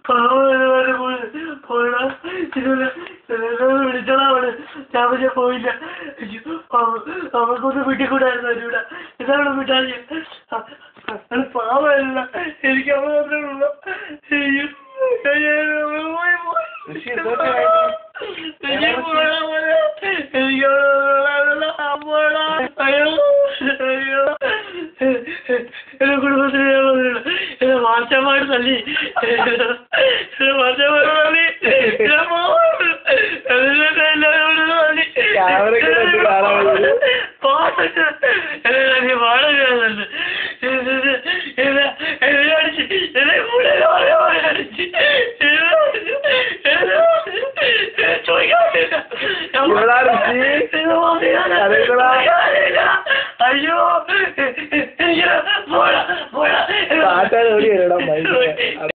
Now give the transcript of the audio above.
പോയടാ ഇതുപോലെ വിളിച്ചടാ അവള് ഞാൻ പക്ഷെ പോയില്ല അയ്യോ, അവ- അവൾക്കൊന്ന് വീട്ടിക്കൂടായിരുന്നു അതിലൂടെ ഇതാണ് വിട്ടാൽ പാവല്ല എനിക്ക് അവൾ മാത്രമേ ഉള്ളൂ അയ്യോ ഞാൻ അവള് പോയി, പോയി. ഋഷി, എന്തൊക്കെ ആയിരുന്നു? എനിക്ക് പോടാ, പോടാ. എനിക്ക് അവളെ പോടാ. അയ്യോ അയ്യോ എന്റെ കുടുംബത്തിന് ഞാൻ വന്നില്ല എന്റെ മാറ്റന്മാർ തല്ലി എന്റെ മാറ്റന്മാർ തല്ലി ഞാൻ പോവാണ്. എന്നിട്ട് എല്ലാവരും തല്ലി. ക്യാമറയ്ക്ക് മുന്നിൽ കാണാൻ വയ്യ. പാട്ടൊക്കെ എന്നെ തല്ലി പാടുകയാണെന്ന് എന്നെ എന്നെ അടിച്ച് എന്നെ കൂടെ ഓരോ അടിച്ച് എന്നെ അടിച്ച് എന്നെ അടിച്ച് ചോദിക്കാൻ പറ്റില്ല. ഞാൻ ഇവളാ ഋഷി? ഇത് മതിയാണ്. കരയുന്നതാ? അയ്യോ എനിക്ക് പോടാ പോടാ പാട്ടാൻ ഓടി വരണം